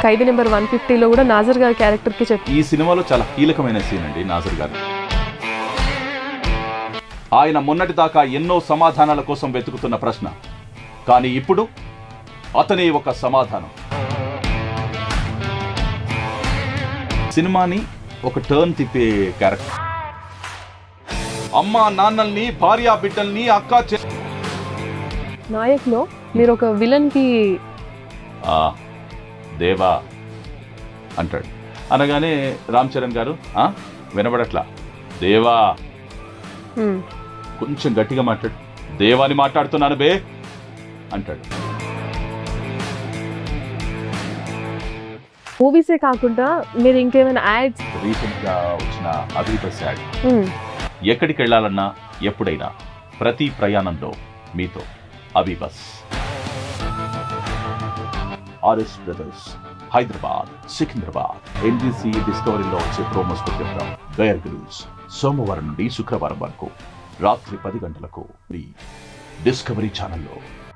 ఖైదీ number one ఫిఫ్టీలో కూడా నాజర్ గారి క్యారెక్టర్కి చెప్పి ఈ సినిమాలో చాలా కీలకమైన సీన్ అండి నాజర్ గారు ఆయన మొన్నటి దాకా ఎన్నో సమాధానాల కోసం వెతుకుతున్న ప్రశ్న కానీ ఇప్పుడు అతనే ఒక సమాధానం సినిమాని ఒక టర్న్ తిప్పే క్యారెక్టర్ అమ్మ నాన్నల్ని భార్యా బిడ్డల్ని అక్క చె నాయక్లో మీరు ఒక విలన్కి ఆ, దేవా అంటాడు అనగానే రామ్ చరణ్ గారు "ఆ, వినబడట్లా దేవా హ్మ్, కొంచెం గట్టిగా మాట్లాడు దేవాని మాట్లాడుతున్నాను బే అంటాడు మూవీసే కాకుండా మీరు ఇంకేమైనా యాడ్స్ రీసెంట్ గా వచ్చిన అభిపస్ యాడ్ ఎక్కడికి వెళ్ళాలన్నా ఎప్పుడైనా ప్రతి ప్రయాణంలో మీతో AbhiBus RS brothers Hyderabad Secunderabad NDC డిస్కవరీలో వచ్చే ప్రోమోస్ చెప్తాం బయర్ గ్రిల్స్ సోమవారం నుండి శుక్రవారం వరకు రాత్రి పది గంటలకు మీ డిస్కవరీ ఛానల్లో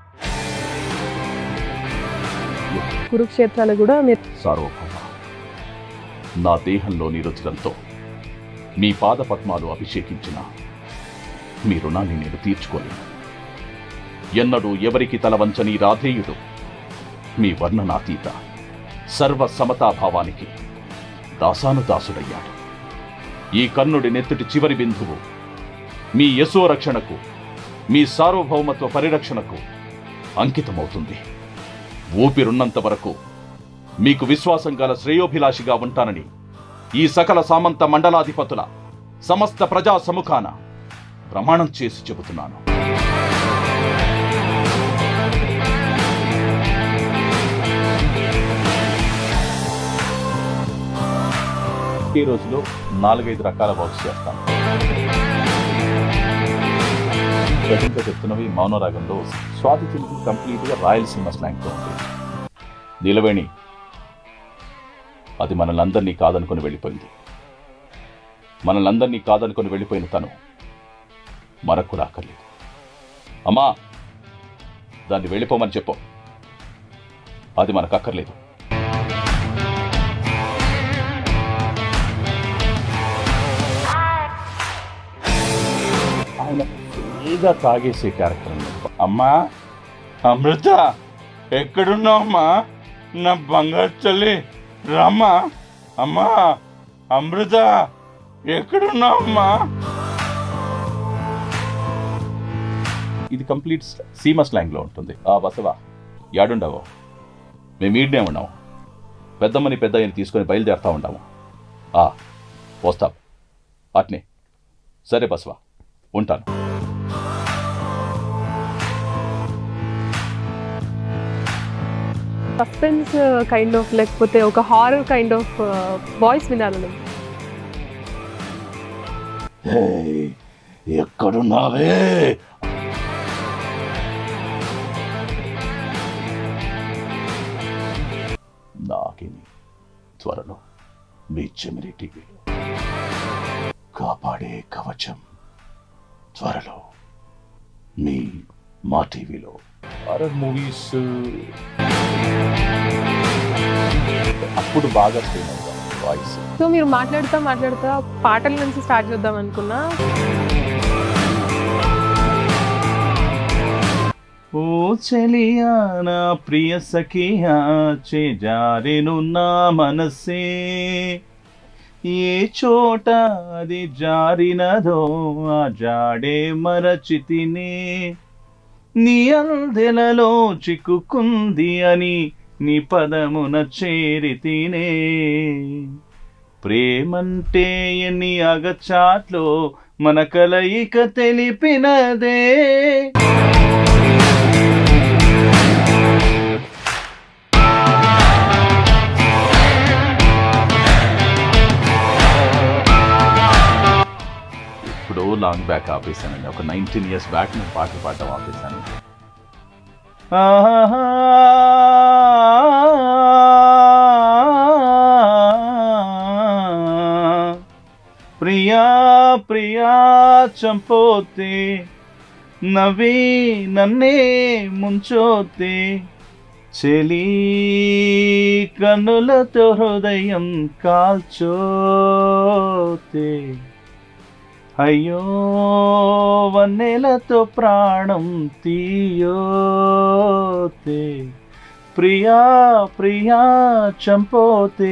కురుక్షేత్రాలు కూడా మీరు సార్వభౌమ నా దేహంలోని రుచిరంతో మీ పాద పద్మాలు అభిషేకించిన మీ రుణాన్ని నేను తీర్చుకోలేను ఎన్నడూ ఎవరికి తల వంచని రాధేయుడు మీ వర్ణనాతీత సర్వ సమతాభావానికి దాసాను దాసుడయ్యాడు ఈ కర్ణుడి నెత్తుటి చివరి బిందువు మీ యశో రక్షణకు మీ సార్వభౌమత్వ పరిరక్షణకు అంకితమవుతుంది ఊపిరున్నంత వరకు మీకు విశ్వాసం గల శ్రేయోభిలాషిగా ఉంటానని ఈ సకల సామంత మండలాధిపతుల సమస్త ప్రజా సముఖాన ప్రమాణం చేసి చెబుతున్నాను ఈ రోజులో నాలుగైదు రకాల వర్క్స్ చేస్తాను ప్రజెంట్గా చెప్తున్నవి మౌనరాగంలో స్వాతి తెలుగు కంప్లీట్గా రాయలసీమ స్లాంగ్తో ఉంది నీలవేణి అది మనల్ందరినీ కాదనుకొని వెళ్ళిపోయింది మనల్ందరినీ కాదనుకొని వెళ్ళిపోయిన తను మనకు కూడా అక్కర్లేదు అమ్మా దాన్ని వెళ్ళిపోమని చెప్పు అది మనకు అక్కర్లేదు ఆయన ఫ్రీగా తాగేసే క్యారెక్టర్ అన్నమాట. అమ్మా అమృత ఎక్కడున్నావమ్మా నా బంగారు తల్లి రామ్మా అమ్మా అమృత ఎక్కడున్నావమ్మా ఇది కంప్లీట్ సీమ స్లాంగ్ లో ఉంటుంది ఆ బసవా యాడుండవో మేము ఈడనే ఉన్నాము పెద్దమ్మని పెద్దయ్యని తీసుకొని బయలుదేరుతా ఉంటాము ఆ వస్తాం అట్నే సరే బసవా ఉంటాను సస్పెన్స్ కైండ్ ఆఫ్ లేకపోతే ఒక హారర్ కైండ్ ఆఫ్ వాయిస్ వినాలని ఎక్కడున్నావే నాకిని త్వరలో మీ చెమిరి టీవీలో కాపాడే కవచం త్వరలో మీ మా టీవీలో హారర్ మూవీస్ అప్పుడు బాగా స్ట్రెయిన్ అవుతాం వాయిస్ సో మీరు మాట్లాడుతా మాట్లాడుతా పాటల నుంచి స్టార్ట్ చేద్దాం అనుకున్నా ఓ చెలియా నా ప్రియ సఖియా చేజారెను నా మనసే ఏ చోట అది జారినదో ఆ జాడే మరచితినే నీ అందెలలో చిక్కుకుంది అని నీ పదమున చేరితినే ప్రేమంటే ఎన్ని అగచాట్లో మన కలయిక తెలిపినదే ఇప్పుడు లాంగ్ బ్యాక్ ఆపేశానండి ఒక నైన్టీన్ ఇయర్స్ బ్యాక్ నేను పాటలు పాడటం ఆపేశాను ప్రియా ప్రియా చంపోతే నవ్వి నన్నే ముంచోతే చెలి కన్నులతో హృదయం కాల్చోతే అయ్యో వన్నెలతో ప్రాణం తీయోతే ప్రియా ప్రియా చంపోతే